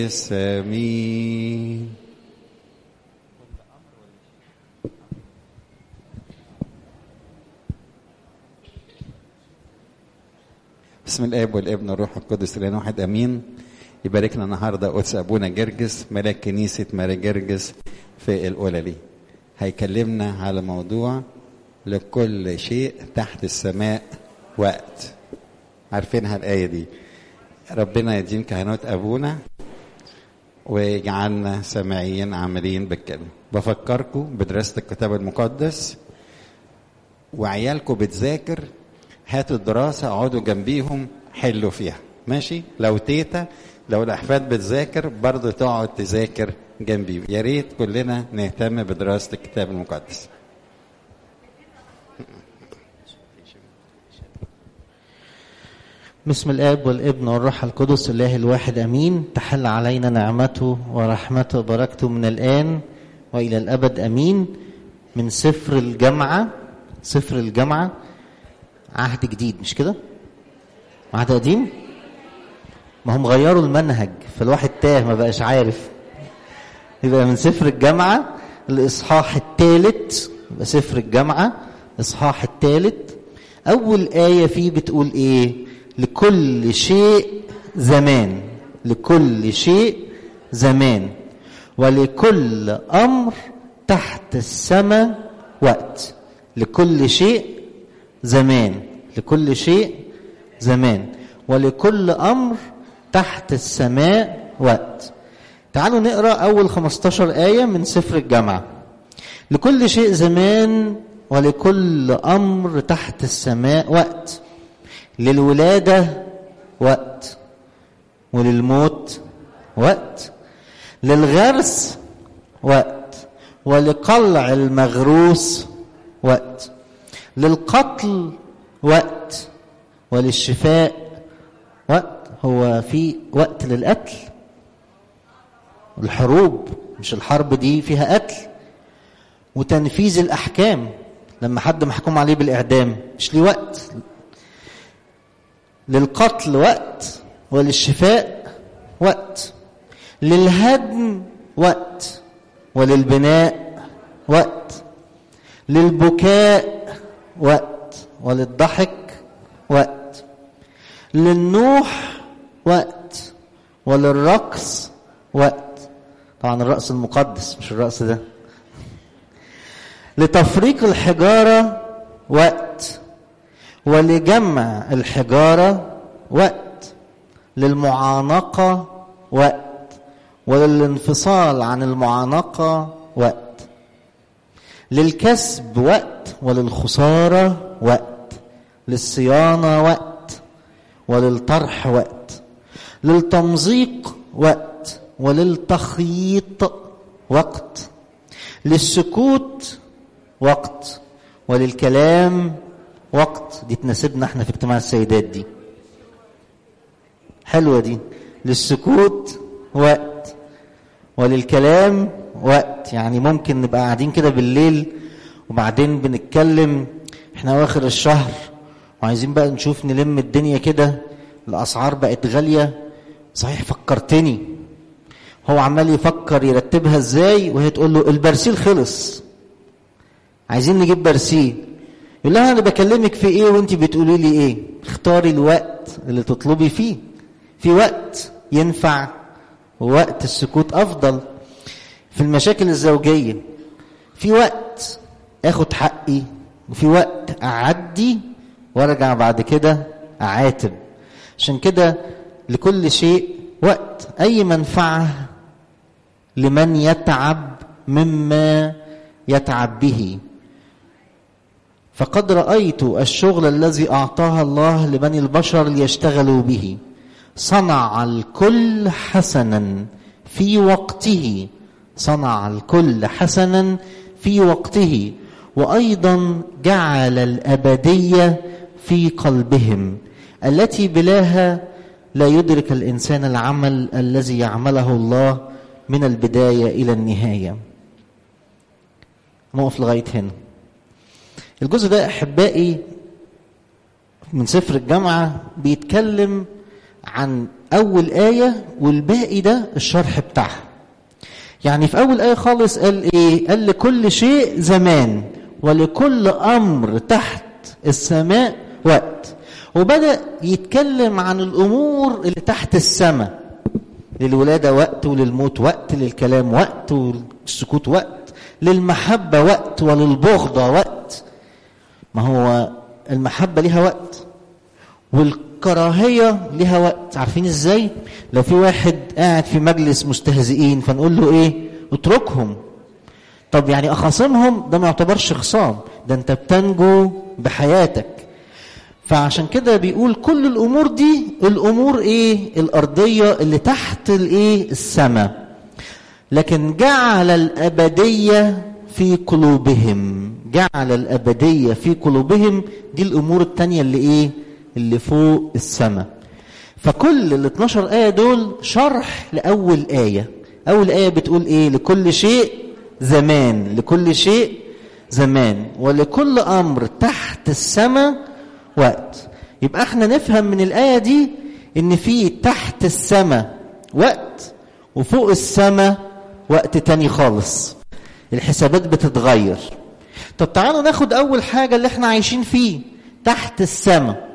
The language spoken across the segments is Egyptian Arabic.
آمين بسم الاب والابن والروح القدس الان واحد امين يباركنا النهارده قدس ابونا جرجس ملاك كنيسه ماري جرجس في القللي هيكلمنا على موضوع لكل شيء تحت السماء وقت عارفينها الايه دي ربنا يديم كهنوت ابونا ويجعلنا سامعين عاملين بالكلمه بفكركم بدراسه الكتاب المقدس وعيالكم بتذاكر هاتوا الدراسة اقعدوا جنبيهم حلوا فيها ماشي لو تيتا لو الأحفاد بتذاكر برضه تقعد تذاكر جنبيهم يا ريت كلنا نهتم بدراسة الكتاب المقدس بسم الاب والابن والروح القدس الله الواحد امين تحل علينا نعمته ورحمته وبركته من الان والى الابد امين من سفر الجامعه سفر الجامعه عهد جديد مش كده عهد قديم ما هم غيروا المنهج فالواحد تاه ما بقاش عارف يبقى من سفر الجامعه الاصحاح الثالث يبقى سفر الجامعه الاصحاح الثالث اول ايه فيه بتقول ايه لكل شيء زمان لكل شيء زمان ولكل امر تحت السماء وقت لكل شيء زمان لكل شيء زمان ولكل امر تحت السماء وقت تعالوا نقرا اول 15 ايه من سفر الجامعه لكل شيء زمان ولكل امر تحت السماء وقت للولاده وقت وللموت وقت للغرس وقت ولقلع المغروس وقت للقتل وقت وللشفاء وقت هو في وقت للقتل الحروب مش الحرب دي فيها قتل وتنفيذ الاحكام لما حد محكوم عليه بالاعدام مش ليه وقت للقتل وقت وللشفاء وقت للهدم وقت وللبناء وقت للبكاء وقت وللضحك وقت للنوح وقت وللرقص وقت طبعا الرقص المقدس مش الرقص ده لتفريق الحجارة وقت ولجمع الحجارة وقت للمعانقة وقت وللانفصال عن المعانقة وقت للكسب وقت وللخسارة وقت للصيانة وقت وللطرح وقت للتمزيق وقت وللتخييط وقت للسكوت وقت وللكلام وقت دي تناسبنا احنا في اجتماع السيدات دي حلوة دي للسكوت وقت وللكلام وقت يعني ممكن نبقى قاعدين كده بالليل وبعدين بنتكلم احنا واخر الشهر وعايزين بقى نشوف نلم الدنيا كده الاسعار بقت غاليه صحيح فكرتني هو عمال يفكر يرتبها ازاي وهي تقول له البرسيل خلص عايزين نجيب برسيل يقول لها انا بكلمك في ايه وانت بتقولي لي ايه اختاري الوقت اللي تطلبي فيه في وقت ينفع ووقت السكوت افضل في المشاكل الزوجيه في وقت اخد حقي وفي وقت اعدي وارجع بعد كده اعاتب عشان كده لكل شيء وقت اي منفعه لمن يتعب مما يتعب به فقد رايت الشغل الذي اعطاها الله لبني البشر ليشتغلوا به صنع الكل حسنا في وقته صنع الكل حسنا في وقته وايضا جعل الابديه في قلبهم التي بلاها لا يدرك الانسان العمل الذي يعمله الله من البدايه الى النهايه نقف لغايه هنا الجزء ده احبائي من سفر الجامعه بيتكلم عن اول ايه والباقي ده الشرح بتاعها يعني في اول ايه خالص قال ايه قال لكل شيء زمان ولكل امر تحت السماء وقت وبدا يتكلم عن الامور اللي تحت السماء للولاده وقت وللموت وقت للكلام وقت والسكوت وقت للمحبه وقت وللبغضه وقت ما هو المحبه ليها وقت والكراهيه ليها وقت عارفين ازاي لو في واحد قاعد في مجلس مستهزئين فنقول له ايه اتركهم طب يعني اخاصمهم ده ما يعتبرش خصام ده انت بتنجو بحياتك فعشان كده بيقول كل الامور دي الامور ايه الارضيه اللي تحت الايه السماء لكن جعل الابديه في قلوبهم جعل الابديه في قلوبهم دي الامور التانيه اللي ايه اللي فوق السماء فكل ال 12 ايه دول شرح لاول ايه اول ايه بتقول ايه لكل شيء زمان لكل شيء زمان ولكل امر تحت السماء وقت يبقى احنا نفهم من الايه دي ان في تحت السماء وقت وفوق السماء وقت تاني خالص الحسابات بتتغير طب تعالوا ناخد اول حاجه اللي احنا عايشين فيه تحت السماء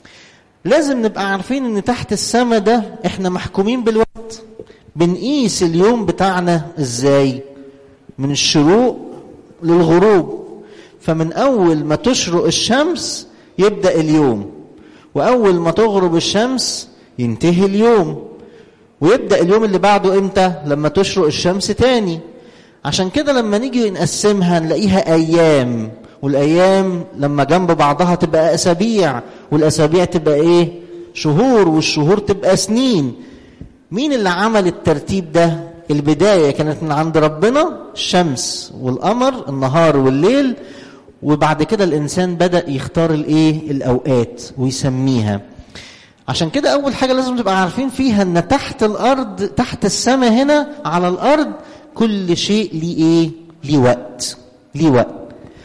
لازم نبقى عارفين ان تحت السماء ده احنا محكومين بالوقت بنقيس اليوم بتاعنا ازاي من الشروق للغروب فمن اول ما تشرق الشمس يبدا اليوم واول ما تغرب الشمس ينتهي اليوم ويبدا اليوم اللي بعده امتى لما تشرق الشمس تاني عشان كده لما نيجي نقسمها نلاقيها ايام والايام لما جنب بعضها تبقى اسابيع والاسابيع تبقى ايه شهور والشهور تبقى سنين مين اللي عمل الترتيب ده البدايه كانت من عند ربنا الشمس والقمر النهار والليل وبعد كده الانسان بدا يختار الايه الاوقات ويسميها عشان كده اول حاجه لازم تبقى عارفين فيها ان تحت الارض تحت السماء هنا على الارض كل شيء ليه ايه ليه وقت ليه وقت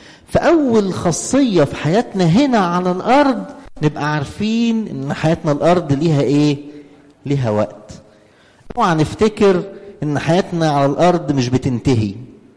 فاول خاصيه في حياتنا هنا على الارض نبقى عارفين ان حياتنا الارض ليها ايه ليها وقت اوعى نفتكر ان حياتنا على الارض مش بتنتهي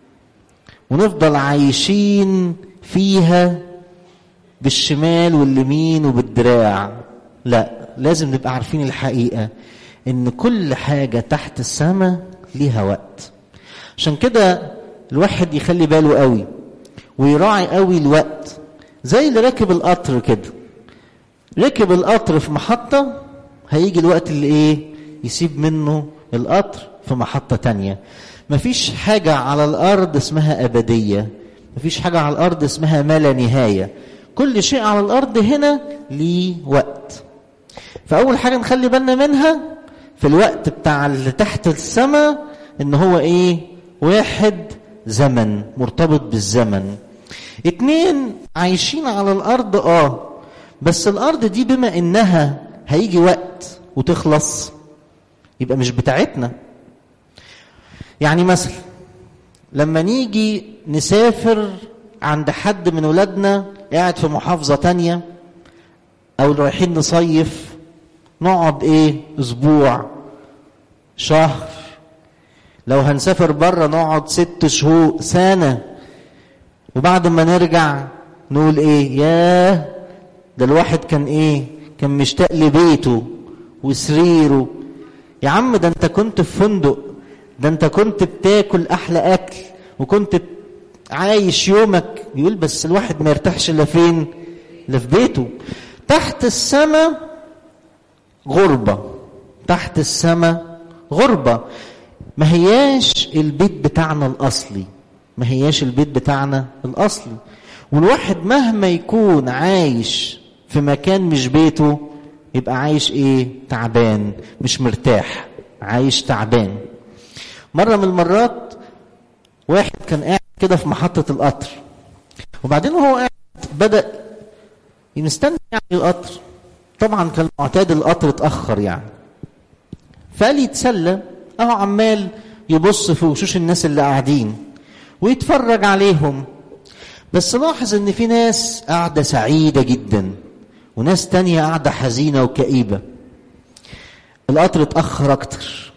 ونفضل عايشين فيها بالشمال واليمين وبالدراع لا لازم نبقى عارفين الحقيقه ان كل حاجه تحت السماء ليها وقت عشان كده الواحد يخلي باله قوي ويراعي قوي الوقت زي اللي راكب القطر كده ركب القطر في محطة هيجي الوقت اللي ايه يسيب منه القطر في محطة تانية مفيش حاجة على الأرض اسمها أبدية مفيش حاجة على الأرض اسمها ما لا نهاية كل شيء على الأرض هنا ليه وقت فأول حاجة نخلي بالنا منها في الوقت بتاع اللي تحت السماء إن هو إيه واحد زمن مرتبط بالزمن اتنين عايشين على الارض اه بس الارض دي بما انها هيجي وقت وتخلص يبقى مش بتاعتنا يعني مثلا لما نيجي نسافر عند حد من ولادنا قاعد في محافظة تانية او رايحين نصيف نقعد ايه اسبوع شهر لو هنسافر بره نقعد ست شهور سنة وبعد ما نرجع نقول ايه ياه ده الواحد كان ايه كان مشتاق لبيته وسريره يا عم ده انت كنت في فندق ده انت كنت بتاكل احلى اكل وكنت عايش يومك يقول بس الواحد ما يرتاحش الا فين الا في بيته تحت السماء غربة تحت السماء غربة ما هياش البيت بتاعنا الأصلي ما هياش البيت بتاعنا الأصلي والواحد مهما يكون عايش في مكان مش بيته يبقى عايش ايه تعبان مش مرتاح عايش تعبان مرة من المرات واحد كان قاعد كده في محطة القطر وبعدين وهو قاعد بدأ مستني يعني القطر طبعا كان معتاد القطر اتأخر يعني فقال يتسلى اهو عمال يبص في وشوش الناس اللي قاعدين ويتفرج عليهم بس لاحظ ان في ناس قاعدة سعيدة جدا وناس تانية قاعدة حزينة وكئيبة القطر اتاخر اكتر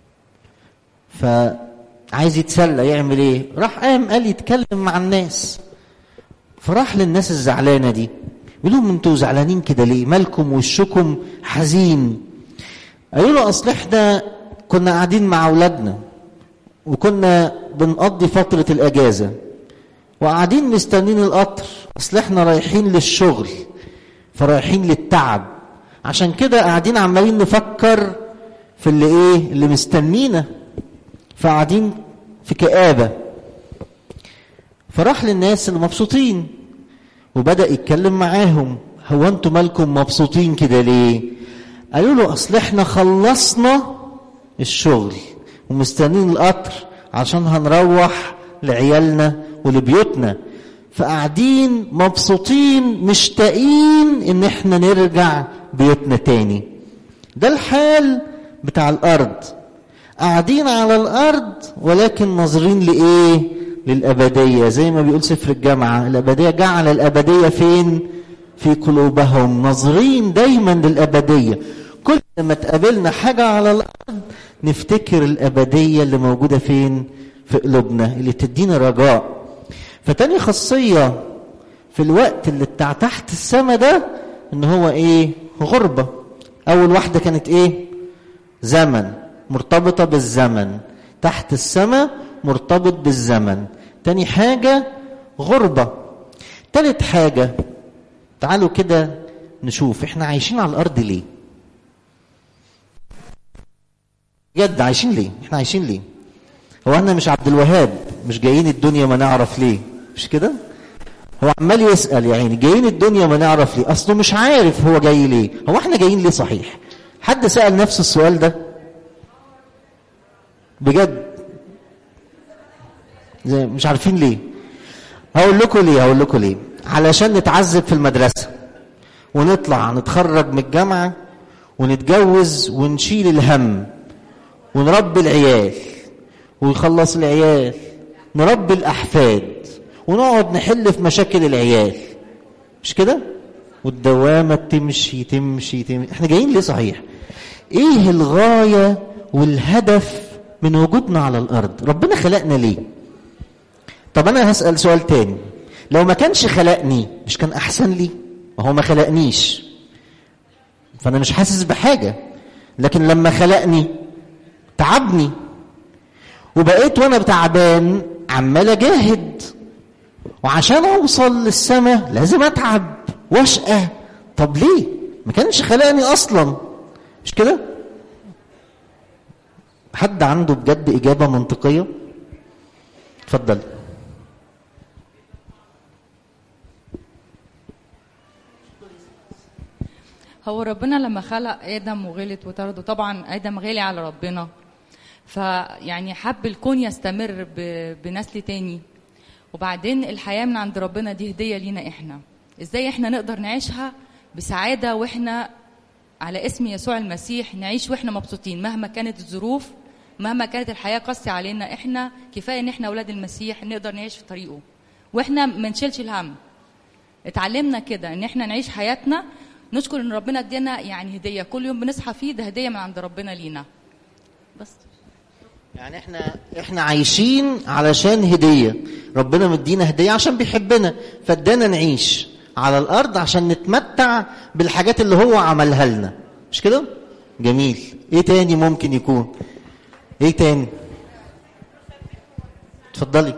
فعايز يتسلى يعمل ايه راح قام قال يتكلم مع الناس فراح للناس الزعلانه دي يقول لهم انتوا زعلانين كده ليه مالكم وشكم حزين قالوا له اصل احنا كنا قاعدين مع اولادنا وكنا بنقضي فتره الاجازه وقاعدين مستنين القطر اصل احنا رايحين للشغل فرايحين للتعب عشان كده قاعدين عمالين نفكر في اللي ايه اللي مستنينا فقاعدين في كآبة فراح للناس اللي مبسوطين وبدأ يتكلم معاهم هو انتوا مالكم مبسوطين كده ليه قالوا له اصل احنا خلصنا الشغل ومستنيين القطر عشان هنروح لعيالنا ولبيوتنا فقاعدين مبسوطين مشتاقين ان احنا نرجع بيوتنا تاني ده الحال بتاع الارض قاعدين على الارض ولكن ناظرين لايه للابديه زي ما بيقول سفر الجامعه الابديه جعل الابديه فين في قلوبهم ناظرين دايما للابديه كل ما تقابلنا حاجه على الارض نفتكر الابديه اللي موجوده فين في قلوبنا اللي تدينا رجاء فتاني خاصيه في الوقت اللي بتاع تحت السما ده ان هو ايه غربه اول واحده كانت ايه زمن مرتبطه بالزمن تحت السماء مرتبط بالزمن تاني حاجه غربه تالت حاجه تعالوا كده نشوف احنا عايشين على الارض ليه بجد عايشين ليه احنا عايشين ليه هو احنا مش عبد الوهاب مش جايين الدنيا ما نعرف ليه مش كده هو عمال يسال يا عيني جايين الدنيا ما نعرف ليه اصله مش عارف هو جاي ليه هو احنا جايين ليه صحيح حد سال نفس السؤال ده بجد زي مش عارفين ليه هقول لكم ليه هقول لكم ليه علشان نتعذب في المدرسه ونطلع نتخرج من الجامعه ونتجوز ونشيل الهم ونربي العيال ويخلص العيال نربي الاحفاد ونقعد نحل في مشاكل العيال مش كده والدوامه تمشي تمشي تمشي احنا جايين ليه صحيح ايه الغايه والهدف من وجودنا على الارض ربنا خلقنا ليه طب انا هسال سؤال تاني لو ما كانش خلقني مش كان احسن لي ما هو ما خلقنيش فانا مش حاسس بحاجه لكن لما خلقني تعبني وبقيت وانا تعبان عمال اجاهد وعشان اوصل للسماء لازم اتعب واشقى طب ليه ما كانش خلقني اصلا مش كده حد عنده بجد اجابه منطقيه اتفضل هو ربنا لما خلق ادم وغلط وطرده طبعا ادم غالي على ربنا فيعني حب الكون يستمر ب- بنسل تاني وبعدين الحياه من عند ربنا دي هديه لينا احنا ازاي احنا نقدر نعيشها بسعاده واحنا على اسم يسوع المسيح نعيش واحنا مبسوطين مهما كانت الظروف مهما كانت الحياه قاسيه علينا احنا كفايه ان احنا اولاد المسيح نقدر نعيش في طريقه واحنا ما نشيلش الهم اتعلمنا كده ان احنا نعيش حياتنا نشكر ان ربنا ادينا يعني هديه كل يوم بنصحى فيه ده هديه من عند ربنا لينا بس يعني احنا احنا عايشين علشان هديه ربنا مدينا هديه عشان بيحبنا فادانا نعيش على الارض عشان نتمتع بالحاجات اللي هو عملها لنا مش كده جميل ايه تاني ممكن يكون ايه تاني اتفضلي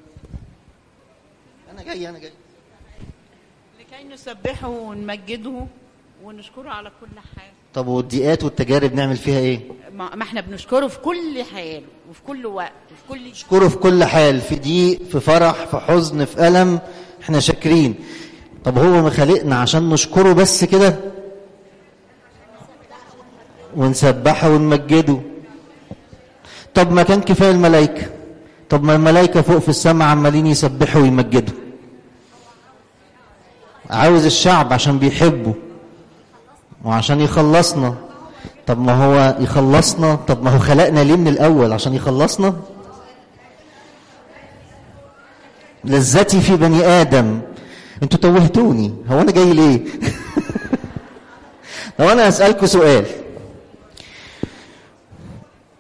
انا جاي انا جاي لكي نسبحه ونمجده ونشكره على كل حال طب والضيقات والتجارب نعمل فيها ايه ما ما احنا بنشكره في كل حال وفي كل وقت وفي كل نشكره في كل حال في ضيق في فرح في حزن في ألم احنا شاكرين طب هو ما خلقنا عشان نشكره بس كده ونسبحه ونمجده طب ما كان كفايه الملائكه طب ما الملائكه فوق في السماء عمالين يسبحوا ويمجدوا عاوز الشعب عشان بيحبه وعشان يخلصنا طب ما هو يخلصنا طب ما هو خلقنا ليه من الاول عشان يخلصنا لذتي في بني ادم انتوا توهتوني هو انا جاي ليه طب انا هسالكم سؤال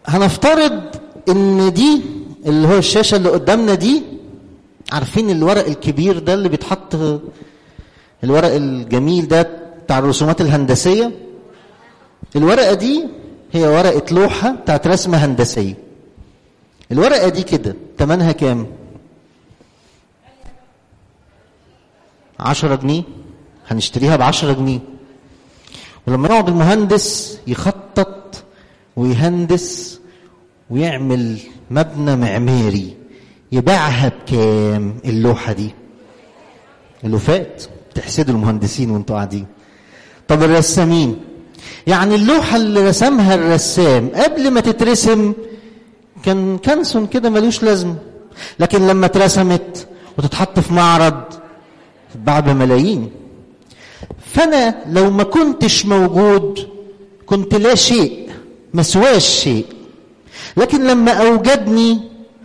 هنفترض ان دي اللي هو الشاشه اللي قدامنا دي عارفين الورق الكبير ده اللي بيتحط الورق الجميل ده بتاع الرسومات الهندسيه الورقه دي هي ورقه لوحه بتاعت رسمه هندسيه الورقه دي كده ثمنها كام عشرة جنيه هنشتريها بعشرة جنيه ولما يقعد المهندس يخطط ويهندس ويعمل مبنى معماري يبيعها بكام اللوحة دي اللوفات تحسدوا المهندسين وانتوا قاعدين طب الرسامين يعني اللوحة اللي رسمها الرسام قبل ما تترسم كان كنسون كده ملوش لازمة لكن لما اترسمت وتتحط في معرض تتباع بملايين فانا لو ما كنتش موجود كنت لا شيء ما سواش شيء لكن لما اوجدني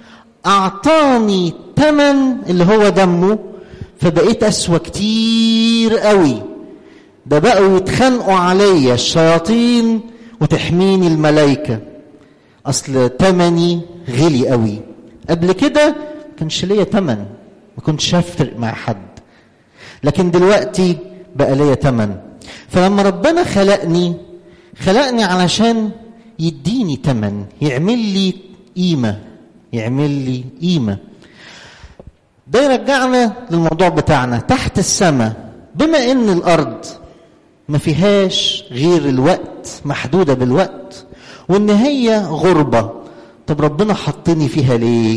اعطاني ثمن اللي هو دمه فبقيت اسوى كتير قوي ده بقوا يتخانقوا عليا الشياطين وتحميني الملائكه اصل تمني غلي قوي قبل كده كانش ليا تمن ما كنتش هفرق مع حد لكن دلوقتي بقى ليا تمن فلما ربنا خلقني خلقني علشان يديني تمن يعمل لي قيمة يعمل لي قيمة ده يرجعنا للموضوع بتاعنا تحت السماء بما ان الارض ما فيهاش غير الوقت محدودة بالوقت وان هي غربة طب ربنا حطني فيها ليه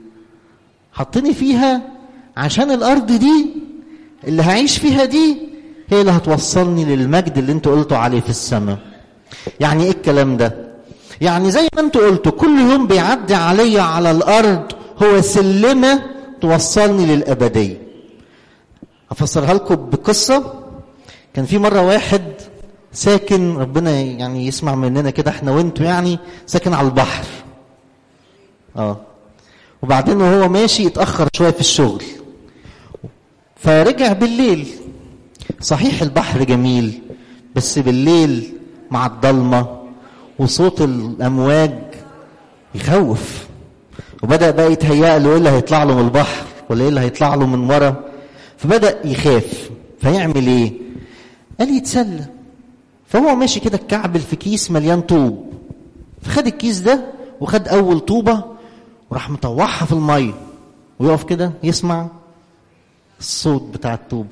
حطني فيها عشان الارض دي اللي هعيش فيها دي هي اللي هتوصلني للمجد اللي انتوا قلتوا عليه في السماء يعني ايه الكلام ده يعني زي ما انتوا قلتوا كل يوم بيعدي عليا على الارض هو سلمه توصلني للابديه افسرها لكم بقصه كان في مره واحد ساكن ربنا يعني يسمع مننا كده احنا وانتوا يعني ساكن على البحر اه وبعدين وهو ماشي اتاخر شويه في الشغل فرجع بالليل صحيح البحر جميل بس بالليل مع الضلمه وصوت الامواج يخوف وبدا بقى يتهيأ له ايه اللي هيطلع له من البحر ولا ايه اللي هيطلع له من ورا فبدا يخاف فيعمل ايه قال يتسلى فهو ماشي كده الكعبل في كيس مليان طوب فخد الكيس ده وخد اول طوبه وراح مطوعها في الميه ويقف كده يسمع الصوت بتاع الطوبه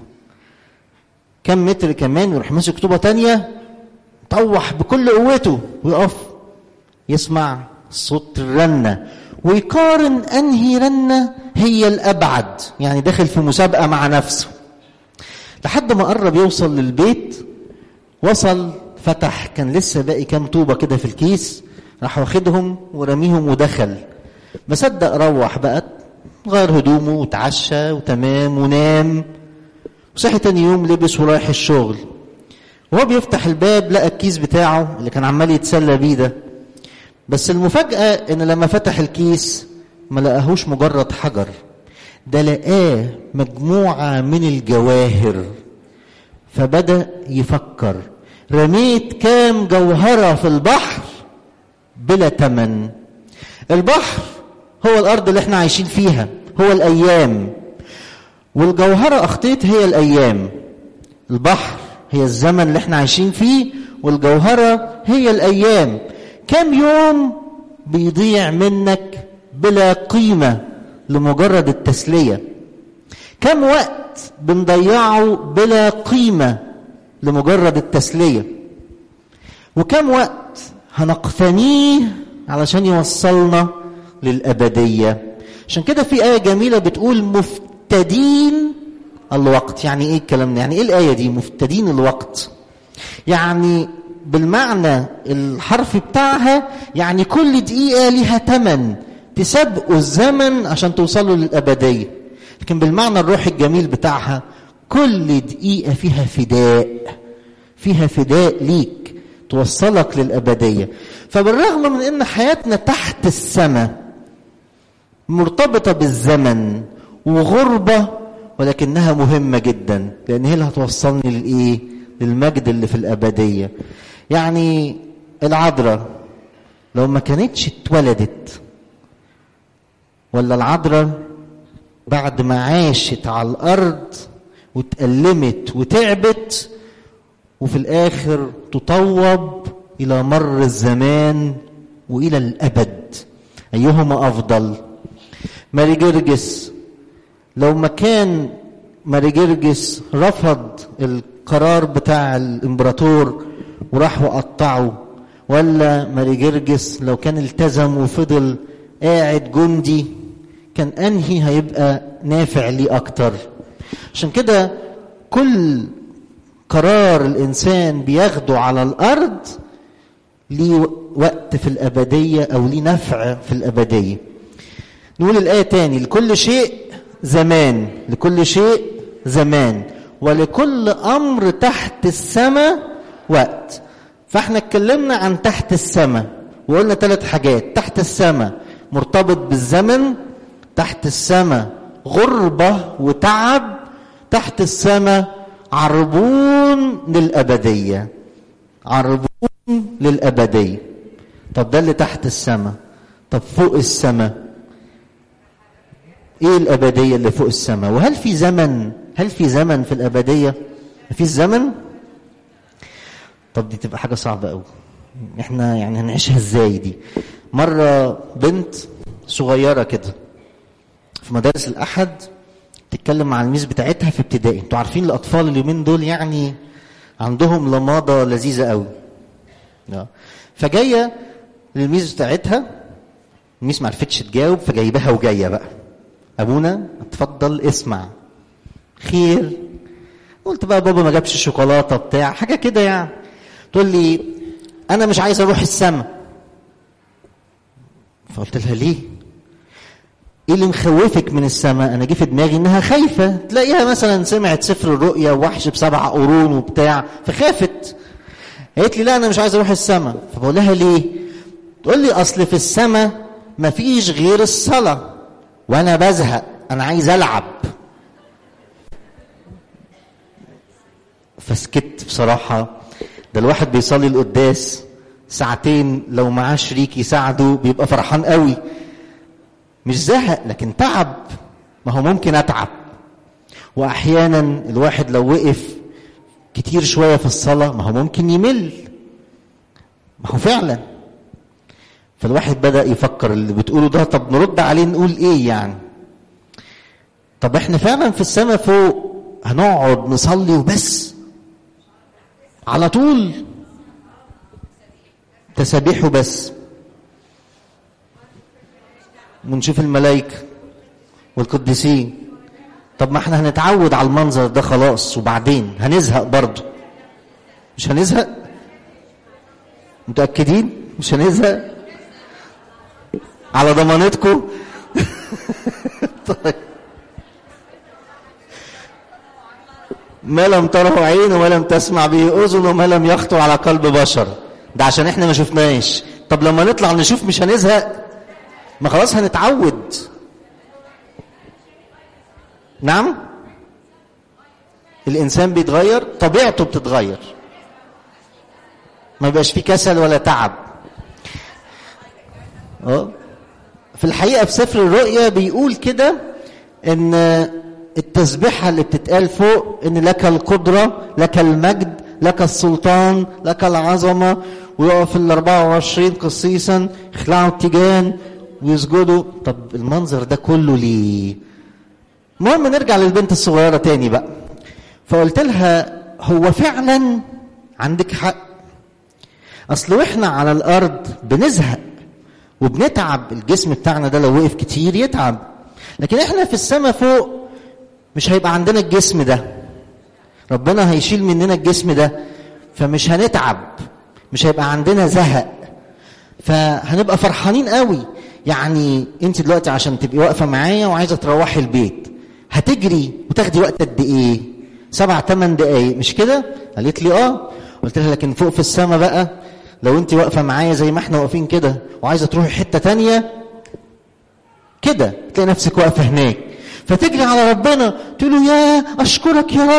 كم متر كمان ويروح ماسك طوبه تانية طوح بكل قوته ويقف يسمع صوت الرنه ويقارن انهي رنه هي الابعد يعني داخل في مسابقه مع نفسه لحد ما قرب يوصل للبيت وصل فتح كان لسه باقي كام طوبه كده في الكيس راح واخدهم ورميهم ودخل ما صدق روح بقى غير هدومه وتعشى وتمام ونام وصحي تاني يوم لبس ورايح الشغل وهو بيفتح الباب لقى الكيس بتاعه اللي كان عمال يتسلى بيه ده بس المفاجأة إن لما فتح الكيس ما لقاهوش مجرد حجر ده لقاه مجموعة من الجواهر فبدأ يفكر رميت كام جوهرة في البحر بلا تمن البحر هو الأرض اللي احنا عايشين فيها هو الأيام والجوهرة أخطيت هي الأيام البحر هي الزمن اللي احنا عايشين فيه والجوهرة هي الأيام كم يوم بيضيع منك بلا قيمة لمجرد التسلية كم وقت بنضيعه بلا قيمة لمجرد التسلية وكم وقت هنقتنيه علشان يوصلنا للأبدية عشان كده في آية جميلة بتقول مفتدين الوقت يعني ايه الكلام ده يعني ايه الآية دي مفتدين الوقت يعني بالمعنى الحرفي بتاعها يعني كل دقيقة لها تمن تسابقوا الزمن عشان توصلوا للأبدية لكن بالمعنى الروحي الجميل بتاعها كل دقيقة فيها فداء فيها فداء ليك توصلك للأبدية فبالرغم من أن حياتنا تحت السماء مرتبطة بالزمن وغربة ولكنها مهمة جدا لأن هي اللي هتوصلني للإيه؟ للمجد اللي في الأبدية يعني العذراء لو ما كانتش اتولدت ولا العذراء بعد ما عاشت على الارض واتألمت وتعبت وفي الاخر تطوب الى مر الزمان والى الابد ايهما افضل ماري جرجس لو ما كان ماري جرجس رفض القرار بتاع الامبراطور وراح وقطعه ولا ماري جرجس لو كان التزم وفضل قاعد جندي كان انهي هيبقى نافع ليه اكتر عشان كده كل قرار الانسان بياخده على الارض ليه وقت في الابديه او ليه نفع في الابديه نقول الايه تاني لكل شيء زمان لكل شيء زمان ولكل امر تحت السماء وقت فاحنا اتكلمنا عن تحت السماء وقلنا ثلاث حاجات تحت السماء مرتبط بالزمن تحت السماء غربة وتعب تحت السماء عربون للأبدية عربون للأبدية طب ده اللي تحت السماء طب فوق السماء ايه الأبدية اللي فوق السماء وهل في زمن هل في زمن في الأبدية في زمن طب دي تبقى حاجة صعبة قوي احنا يعني هنعيشها ازاي دي مرة بنت صغيرة كده في مدارس الأحد تتكلم مع الميس بتاعتها في ابتدائي انتوا عارفين الأطفال اليومين دول يعني عندهم لماضة لذيذة قوي اه. فجاية للميس بتاعتها الميس ما عرفتش تجاوب فجايبها وجاية بقى أبونا اتفضل اسمع خير قلت بقى بابا ما جابش شوكولاتة بتاع حاجة كده يعني تقول لي أنا مش عايز أروح السما فقلت لها ليه؟ ايه اللي مخوفك من السماء انا جه في دماغي انها خايفه تلاقيها مثلا سمعت سفر الرؤيا ووحش بسبع قرون وبتاع فخافت قالت لي لا انا مش عايز اروح السماء فبقول لها ليه تقول لي اصل في السماء مفيش غير الصلاه وانا بزهق انا عايز العب فسكت بصراحه ده الواحد بيصلي القداس ساعتين لو معاه شريك يساعده بيبقى فرحان قوي مش زهق لكن تعب ما هو ممكن اتعب واحيانا الواحد لو وقف كتير شويه في الصلاه ما هو ممكن يمل ما هو فعلا فالواحد بدا يفكر اللي بتقوله ده طب نرد عليه نقول ايه يعني طب احنا فعلا في السماء فوق هنقعد نصلي وبس على طول تسابيح وبس ونشوف الملائكة والقديسين طب ما احنا هنتعود على المنظر ده خلاص وبعدين هنزهق برضه مش هنزهق متأكدين مش هنزهق على ضمانتكم طيب ما لم تره عين ولم تسمع به اذن وما لم يخطو على قلب بشر ده عشان احنا ما شفناش طب لما نطلع نشوف مش هنزهق ما خلاص هنتعود نعم الانسان بيتغير طبيعته بتتغير ما بيبقاش فيه كسل ولا تعب اه في الحقيقه في سفر الرؤيا بيقول كده ان التسبيحه اللي بتتقال فوق ان لك القدره لك المجد لك السلطان لك العظمه ويقف ال 24 قسيسا يخلعوا التيجان ويسجدوا طب المنظر ده كله ليه المهم نرجع للبنت الصغيره تاني بقى فقلت لها هو فعلا عندك حق اصل واحنا على الارض بنزهق وبنتعب الجسم بتاعنا ده لو وقف كتير يتعب لكن احنا في السماء فوق مش هيبقى عندنا الجسم ده ربنا هيشيل مننا الجسم ده فمش هنتعب مش هيبقى عندنا زهق فهنبقى فرحانين قوي يعني انت دلوقتي عشان تبقي واقفه معايا وعايزه تروحي البيت هتجري وتاخدي وقت قد ايه سبع ثمان دقايق مش كده قالت لي اه قلت لها لكن فوق في السماء بقى لو انت واقفه معايا زي ما احنا واقفين كده وعايزه تروحي حته تانية كده تلاقي نفسك واقفه هناك فتجري على ربنا تقول له يا اشكرك يا رب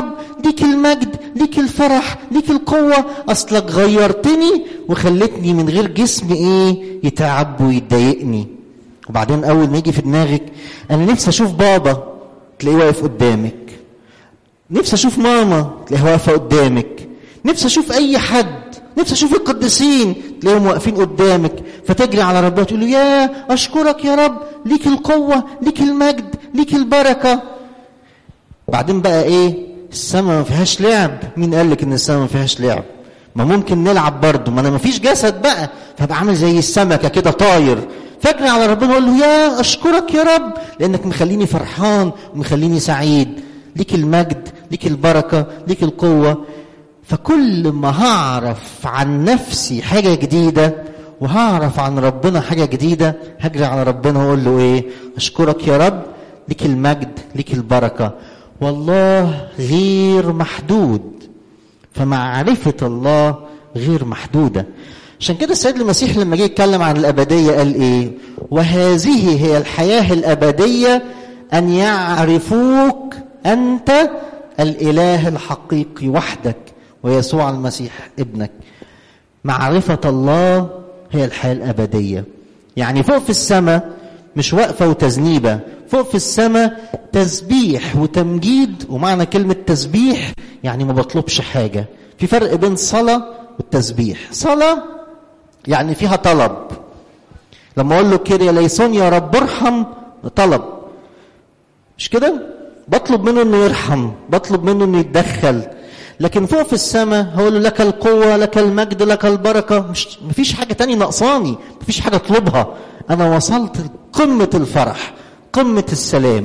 ليك المجد ليك الفرح ليك القوة أصلك غيرتني وخلتني من غير جسم إيه يتعب ويضايقني وبعدين أول ما يجي في دماغك أنا نفسي أشوف بابا تلاقيه واقف قدامك نفسي أشوف ماما تلاقيها واقفة قدامك نفسي أشوف أي حد نفسي أشوف القديسين تلاقيهم واقفين قدامك فتجري على ربنا تقول له يا أشكرك يا رب ليك القوة ليك المجد ليك البركة بعدين بقى ايه السماء ما فيهاش لعب مين قال لك ان السماء ما فيهاش لعب ما ممكن نلعب برضه ما انا ما فيش جسد بقى فابقى عامل زي السمكه كده طاير فاجري على ربنا واقول له يا اشكرك يا رب لانك مخليني فرحان ومخليني سعيد ليك المجد ليك البركه ليك القوه فكل ما هعرف عن نفسي حاجه جديده وهعرف عن ربنا حاجه جديده هجري على ربنا واقول له ايه اشكرك يا رب ليك المجد ليك البركه والله غير محدود فمعرفة الله غير محدودة عشان كده السيد المسيح لما جه يتكلم عن الأبدية قال إيه وهذه هي الحياة الأبدية أن يعرفوك أنت الإله الحقيقي وحدك ويسوع المسيح ابنك معرفة الله هي الحياة الأبدية يعني فوق في السماء مش واقفة وتذنيبة فوق في السماء تسبيح وتمجيد ومعنى كلمة تسبيح يعني ما بطلبش حاجة في فرق بين صلاة والتسبيح صلاة يعني فيها طلب لما اقول له كيريا ليسون يا رب ارحم طلب مش كده بطلب منه انه يرحم بطلب منه انه يتدخل لكن فوق في السماء هقول له لك القوة لك المجد لك البركة مش مفيش حاجة تانية ناقصاني مفيش حاجة اطلبها انا وصلت لقمة الفرح قمة السلام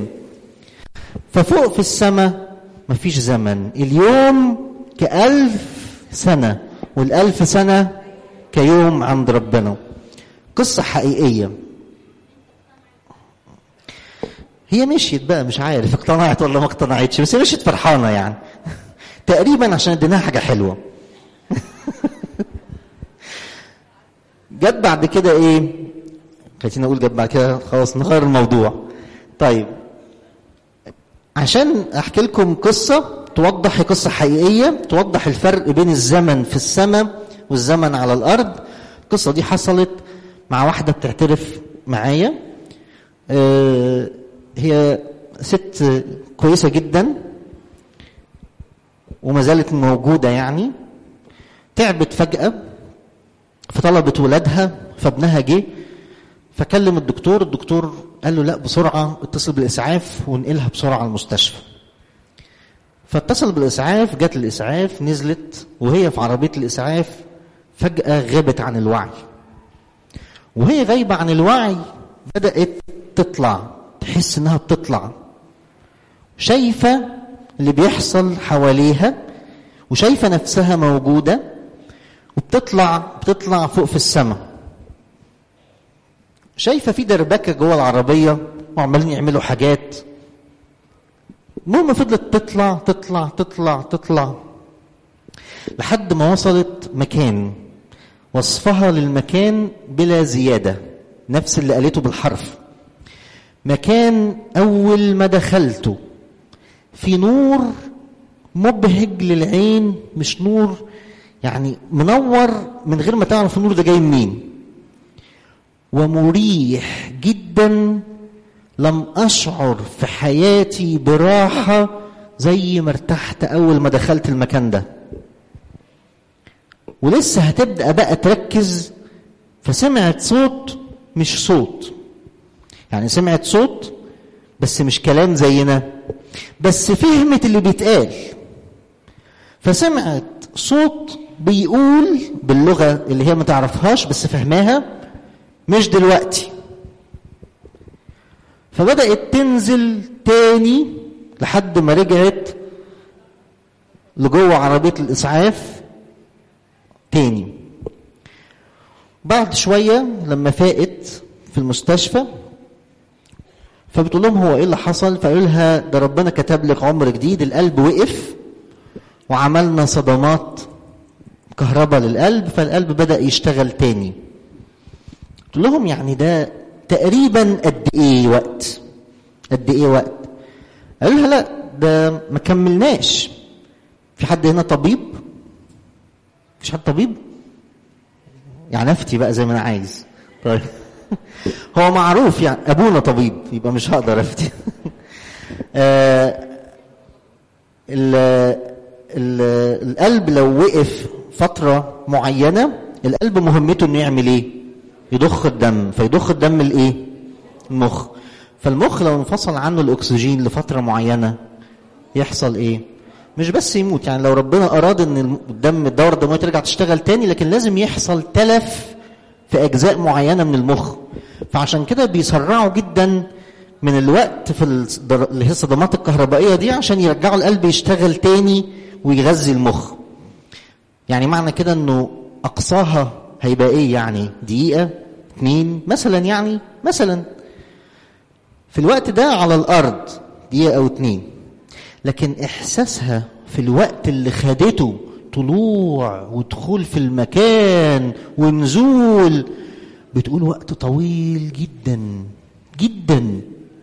ففوق في السماء مفيش زمن اليوم كألف سنة والألف سنة كيوم عند ربنا قصة حقيقية هي مشيت بقى مش عارف اقتنعت ولا ما اقتنعتش بس هي مشيت فرحانة يعني تقريبا عشان اديناها حاجة حلوة جت بعد كده ايه خلينا اقول جت بعد كده خلاص نغير الموضوع طيب عشان احكي لكم قصه توضح قصه حقيقيه توضح الفرق بين الزمن في السماء والزمن على الارض القصه دي حصلت مع واحده بتعترف معايا آه هي ست كويسه جدا وما زالت موجوده يعني تعبت فجاه فطلبت ولادها فابنها جه فكلم الدكتور الدكتور قال له لا بسرعة اتصل بالإسعاف ونقلها بسرعة على المستشفى فاتصل بالإسعاف جت الإسعاف نزلت وهي في عربية الإسعاف فجأة غابت عن الوعي وهي غايبة عن الوعي بدأت تطلع تحس إنها بتطلع شايفة اللي بيحصل حواليها وشايفة نفسها موجودة وبتطلع بتطلع فوق في السماء شايفه في دربكه جوه العربيه وعمالين يعملوا حاجات المهم فضلت تطلع تطلع تطلع تطلع لحد ما وصلت مكان وصفها للمكان بلا زياده نفس اللي قالته بالحرف مكان اول ما دخلته في نور مبهج للعين مش نور يعني منور من غير ما تعرف النور ده جاي منين ومريح جدا لم اشعر في حياتي براحه زي ما ارتحت اول ما دخلت المكان ده ولسه هتبدا بقى تركز فسمعت صوت مش صوت يعني سمعت صوت بس مش كلام زينا بس فهمت اللي بيتقال فسمعت صوت بيقول باللغه اللي هي ما تعرفهاش بس فهماها مش دلوقتي فبدأت تنزل تاني لحد ما رجعت لجوه عربية الإسعاف تاني بعد شوية لما فاقت في المستشفى فبتقول لهم هو ايه اللي حصل فقالوا لها ده ربنا كتب لك عمر جديد القلب وقف وعملنا صدمات كهرباء للقلب فالقلب بدأ يشتغل تاني قلت لهم يعني ده تقريبا قد ايه وقت قد ايه وقت قالوا لها لا ده ما كملناش في حد هنا طبيب مفيش حد طبيب يعني افتي بقى زي ما انا عايز طيب هو معروف يعني ابونا طبيب يبقى مش هقدر افتي آه ال ال القلب لو وقف فترة معينة القلب مهمته انه يعمل ايه؟ يضخ الدم فيضخ الدم لايه؟ المخ فالمخ لو انفصل عنه الاكسجين لفترة معينة يحصل ايه؟ مش بس يموت يعني لو ربنا اراد ان الدم الدورة الدموية ترجع تشتغل تاني لكن لازم يحصل تلف في اجزاء معينة من المخ فعشان كده بيسرعوا جدا من الوقت في الصدر- اللي هي الصدمات الكهربائيه دي عشان يرجعوا القلب يشتغل تاني ويغذي المخ. يعني معنى كده انه اقصاها هيبقى ايه يعني؟ دقيقه اتنين مثلا يعني مثلا في الوقت ده على الارض دقيقه او اتنين لكن احساسها في الوقت اللي خدته طلوع ودخول في المكان ونزول بتقول وقت طويل جدا جدا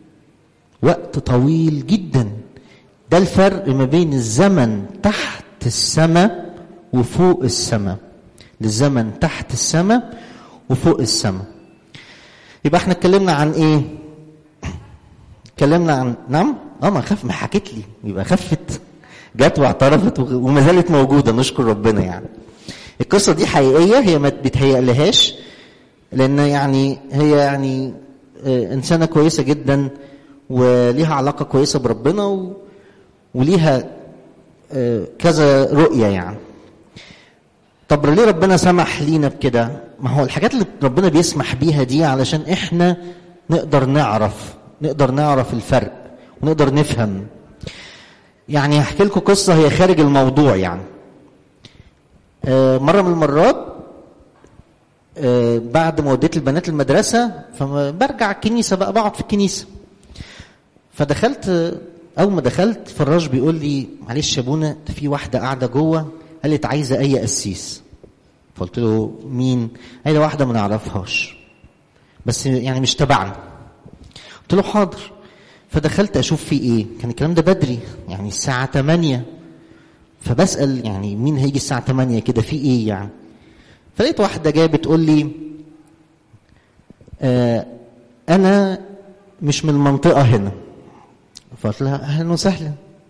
وقت طويل جدا ده الفرق ما بين الزمن تحت السماء وفوق السماء الزمن تحت السماء وفوق السماء يبقى احنا اتكلمنا عن ايه اتكلمنا عن نعم اه ما خف ما حكت لي يبقى خفت جت واعترفت وغ- وما زالت موجوده نشكر ربنا يعني القصه دي حقيقيه هي ما بتهيألهاش لان يعني هي يعني آه، انسانه كويسه جدا وليها علاقه كويسه بربنا و... وليها آه، كذا رؤيه يعني طب ليه ربنا سمح لينا بكده ما هو الحاجات اللي ربنا بيسمح بيها دي علشان احنا نقدر نعرف نقدر نعرف الفرق ونقدر نفهم يعني هحكي لكم قصه هي خارج الموضوع يعني آه، مره من المرات آه، بعد ما وديت البنات المدرسه فبرجع الكنيسه بقى بقعد في الكنيسه فدخلت آه، اول ما دخلت فراج بيقول لي معلش يا ابونا ده في واحده قاعده جوه قالت عايزه اي قسيس فقلت له مين قال لي واحده ما نعرفهاش بس يعني مش تبعنا قلت له حاضر فدخلت اشوف في ايه كان الكلام ده بدري يعني الساعه 8 فبسال يعني مين هيجي الساعه 8 كده في ايه يعني فلقيت واحده جايه بتقول لي آه انا مش من المنطقه هنا فقلت لها اهلا وسهلا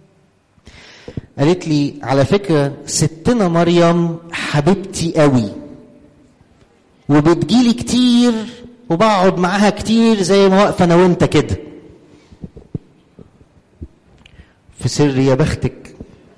قالت لي على فكره ستنا مريم حبيبتي قوي وبتجيلي كتير وبقعد معاها كتير زي ما واقفه انا وانت كده في سر يا بختك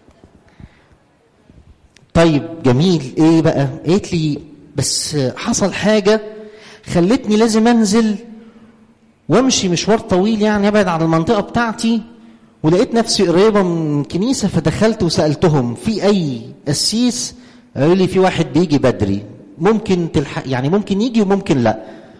طيب جميل ايه بقى قالت لي بس حصل حاجه خلتني لازم انزل وامشي مشوار طويل يعني ابعد عن المنطقه بتاعتي ولقيت نفسي قريبه من كنيسه فدخلت وسالتهم في اي قسيس قالوا لي في واحد بيجي بدري ممكن تلحق يعني ممكن يجي وممكن لا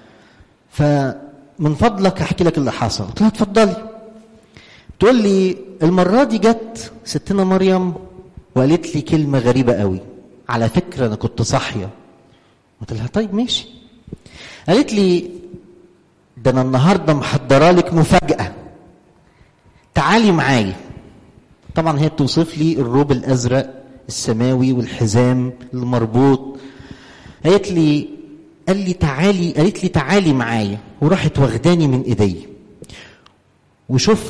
فمن فضلك احكي لك اللي حصل قلت لها اتفضلي تقول لي المره دي جت ستنا مريم وقالت لي كلمه غريبه قوي على فكره انا كنت صاحيه قلت لها طيب ماشي قالت لي ده انا النهارده محضره لك مفاجاه تعالي معايا طبعا هي بتوصف لي الروب الازرق السماوي والحزام المربوط قالت لي قال لي تعالي قالت لي تعالي معايا وراحت واخداني من ايدي وشفت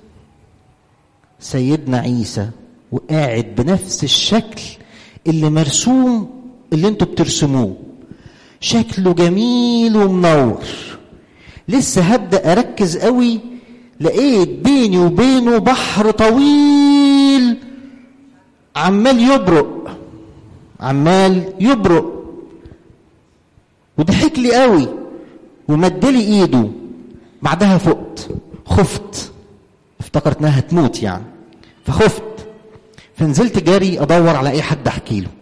سيدنا عيسى وقاعد بنفس الشكل اللي مرسوم اللي انتوا بترسموه شكله جميل ومنور لسه هبدا اركز قوي لقيت بيني وبينه بحر طويل عمال يبرق عمال يبرق وضحك لي قوي ومدلي ايده بعدها فقت خفت افتكرت انها هتموت يعني فخفت فنزلت جاري ادور على اي حد احكي له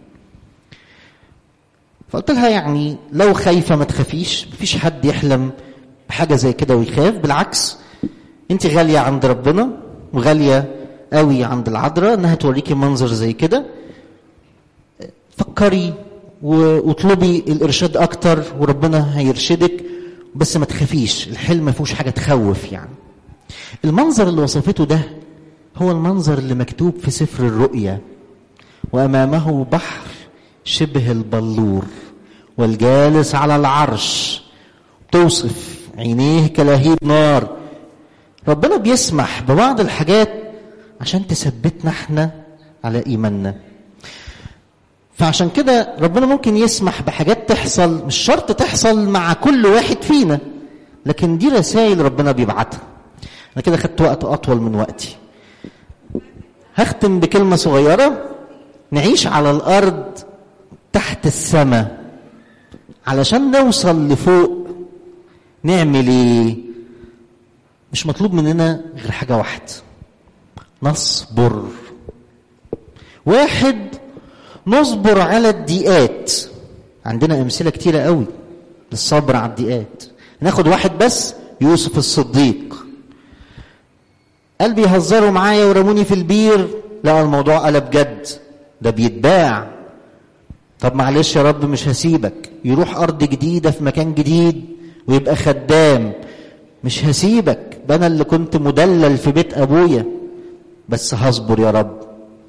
فقلت لها يعني لو خايفه ما تخافيش مفيش حد يحلم بحاجه زي كده ويخاف بالعكس انت غاليه عند ربنا وغاليه قوي عند العذراء انها توريكي منظر زي كده فكري واطلبي الارشاد اكتر وربنا هيرشدك بس ما تخافيش الحلم ما فيهوش حاجه تخوف يعني المنظر اللي وصفته ده هو المنظر اللي مكتوب في سفر الرؤيا وامامه بحر شبه البلور والجالس على العرش توصف عينيه كلهيب نار ربنا بيسمح ببعض الحاجات عشان تثبتنا احنا على ايماننا فعشان كده ربنا ممكن يسمح بحاجات تحصل مش شرط تحصل مع كل واحد فينا لكن دي رسائل ربنا بيبعتها انا كده خدت وقت اطول من وقتي هختم بكلمه صغيره نعيش على الارض تحت السماء علشان نوصل لفوق نعمل ايه مش مطلوب مننا غير حاجه واحده نصبر واحد نصبر على الضيقات عندنا امثله كتيره قوي للصبر على الضيقات ناخد واحد بس يوسف الصديق قال بيهزروا معايا ورموني في البير لا الموضوع قلب جد ده بيتباع طب معلش يا رب مش هسيبك يروح ارض جديده في مكان جديد ويبقى خدام مش هسيبك ده انا اللي كنت مدلل في بيت ابويا بس هصبر يا رب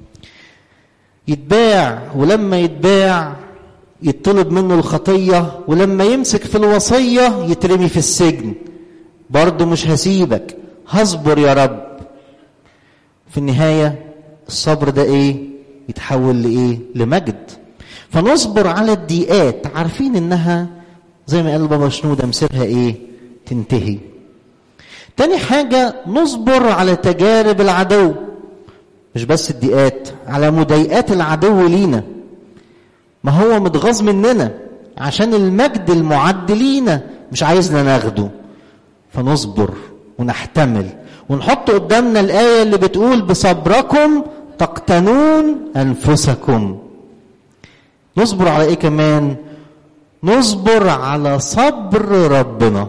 يتباع ولما يتباع يطلب منه الخطيه ولما يمسك في الوصيه يترمي في السجن برضه مش هسيبك هصبر يا رب في النهايه الصبر ده ايه يتحول لايه لمجد فنصبر على الضيقات عارفين انها زي ما قال بابا شنوده مصيرها ايه تنتهي تاني حاجة نصبر على تجارب العدو مش بس الضيقات على مضايقات العدو لينا ما هو متغاظ مننا عشان المجد المعد لينا مش عايزنا ناخده فنصبر ونحتمل ونحط قدامنا الآية اللي بتقول بصبركم تقتنون أنفسكم نصبر على إيه كمان نصبر على صبر ربنا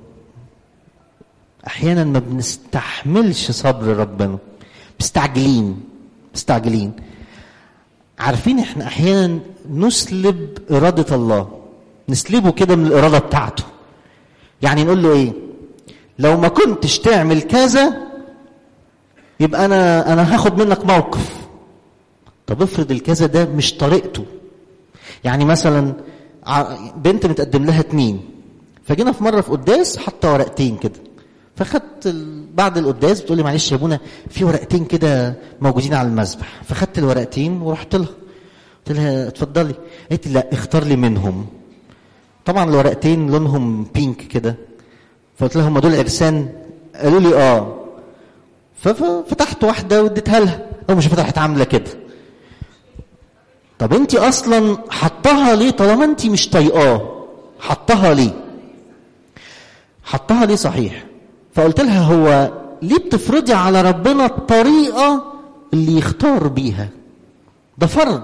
احيانا ما بنستحملش صبر ربنا مستعجلين مستعجلين عارفين احنا احيانا نسلب اراده الله نسلبه كده من الاراده بتاعته يعني نقول له ايه لو ما كنتش تعمل كذا يبقى انا انا هاخد منك موقف طب افرض الكذا ده مش طريقته يعني مثلا بنت متقدم لها اتنين فجينا في مره في قداس حاطه ورقتين كده فخدت بعد القداس بتقول لي معلش يا ابونا في ورقتين كده موجودين على المذبح فخدت الورقتين ورحت لها قلت لها اتفضلي قالت لي لا اختار لي منهم طبعا الورقتين لونهم بينك كده فقلت لها هم دول عرسان قالوا لي اه ففتحت واحده واديتها لها او مش فتحت عامله كده طب انت اصلا حطها ليه طالما انت مش طايقاه حطها ليه حطها ليه صحيح فقلت لها هو ليه بتفرضي على ربنا الطريقة اللي يختار بيها ده فرض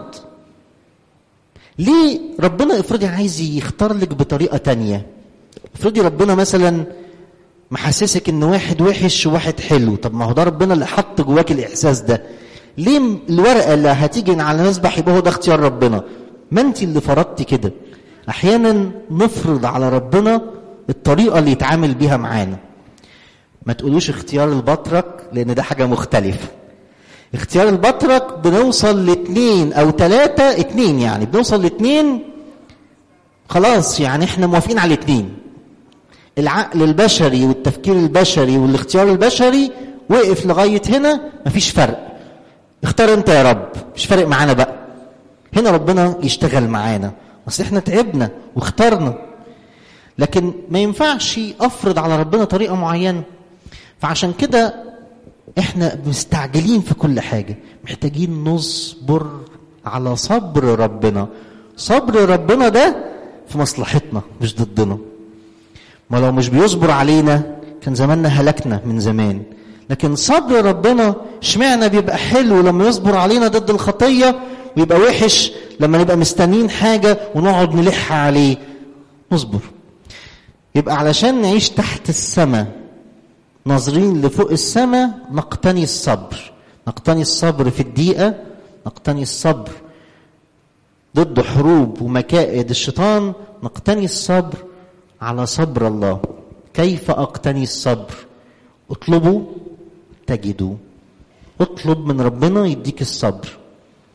ليه ربنا افرضي عايز يختار لك بطريقة تانية افرضي ربنا مثلا محسسك ان واحد وحش وواحد حلو طب ما هو ده ربنا اللي حط جواك الاحساس ده ليه الورقة اللي هتيجي على المسبح يبقى هو ده اختيار ربنا ما انت اللي فرضتي كده احيانا نفرض على ربنا الطريقة اللي يتعامل بيها معانا ما تقولوش اختيار البطرك لان ده حاجه مختلفه اختيار البطرك بنوصل لاثنين او ثلاثه اثنين يعني بنوصل لاثنين خلاص يعني احنا موافقين على الاثنين العقل البشري والتفكير البشري والاختيار البشري وقف لغايه هنا مفيش فرق اختار انت يا رب مش فارق معانا بقى هنا ربنا يشتغل معانا اصل احنا تعبنا واخترنا لكن ما ينفعش افرض على ربنا طريقه معينه فعشان كده احنا مستعجلين في كل حاجه محتاجين نصبر على صبر ربنا صبر ربنا ده في مصلحتنا مش ضدنا ما لو مش بيصبر علينا كان زماننا هلكنا من زمان لكن صبر ربنا اشمعنى بيبقى حلو لما يصبر علينا ضد الخطيه ويبقى وحش لما نبقى مستنيين حاجه ونقعد نلح عليه نصبر يبقى علشان نعيش تحت السماء ناظرين لفوق السماء نقتني الصبر نقتني الصبر في الدقيقة نقتني الصبر ضد حروب ومكائد الشيطان نقتني الصبر على صبر الله كيف أقتني الصبر اطلبوا تجدوا اطلب من ربنا يديك الصبر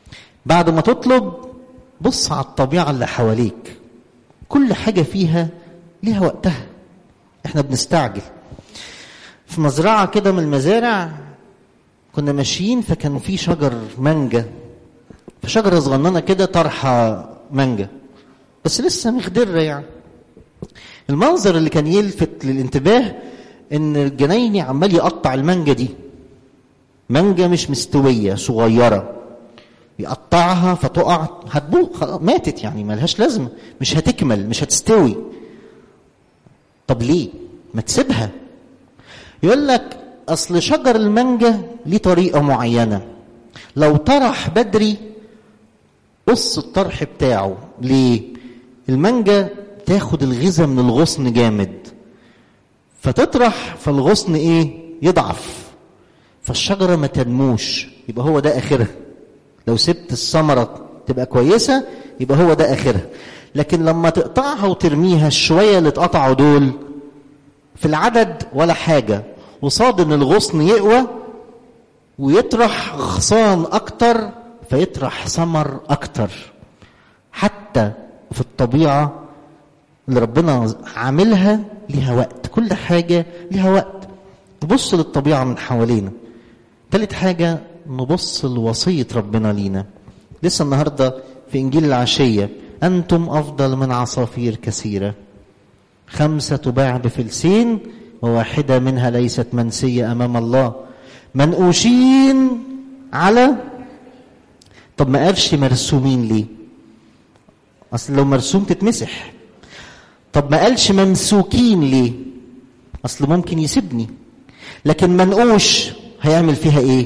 بعد ما تطلب بص على الطبيعة اللي حواليك كل حاجة فيها ليها وقتها احنا بنستعجل في مزرعة كده من المزارع كنا ماشيين فكان في شجر مانجا فشجرة صغننة كده طرحة مانجا بس لسه مخضرة يعني المنظر اللي كان يلفت للانتباه ان الجنايني عمال يقطع المانجا دي مانجا مش مستوية صغيرة يقطعها فتقع هتبوق خلاص، ماتت يعني ملهاش لازمة مش هتكمل مش هتستوي طب ليه ما تسيبها يقول لك اصل شجر المانجا ليه طريقة معينة لو طرح بدري قص الطرح بتاعه ليه المانجا تاخد الغذاء من الغصن جامد فتطرح فالغصن ايه يضعف فالشجره ما تنموش يبقى هو ده اخرها لو سبت الثمره تبقى كويسه يبقى هو ده اخرها لكن لما تقطعها وترميها الشويه اللي اتقطعوا دول في العدد ولا حاجه وصاد ان الغصن يقوى ويطرح غصان اكتر فيطرح ثمر اكتر حتى في الطبيعه اللي ربنا عاملها ليها وقت كل حاجه ليها وقت نبص للطبيعه من حوالينا تالت حاجه نبص لوصيه ربنا لينا لسه النهارده في انجيل العشيه انتم افضل من عصافير كثيره خمسه تباع بفلسين وواحده منها ليست منسيه امام الله منقوشين على طب ما قالش مرسومين ليه اصل لو مرسوم تتمسح طب ما قالش ممسوكين ليه اصل ممكن يسيبني لكن منقوش هيعمل فيها ايه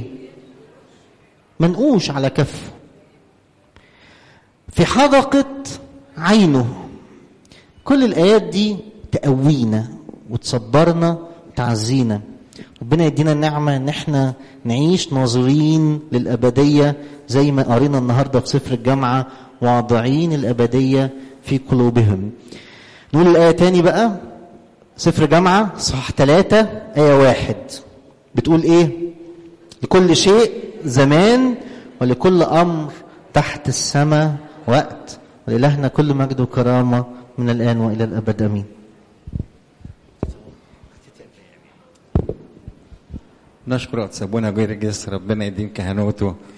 منقوش على كفه في حدقة عينه كل الآيات دي تقوينا وتصبرنا وتعزينا ربنا يدينا النعمة ان احنا نعيش ناظرين للأبدية زي ما قرينا النهاردة في سفر الجامعة واضعين الأبدية في قلوبهم نقول الآية تاني بقى سفر جامعة صح ثلاثة آية واحد بتقول إيه لكل شيء زمان ولكل أمر تحت السماء وقت ولإلهنا كل مجد وكرامة من الآن وإلى الأبد أمين نشكر سابونا جرجس ربنا يديم كهنوته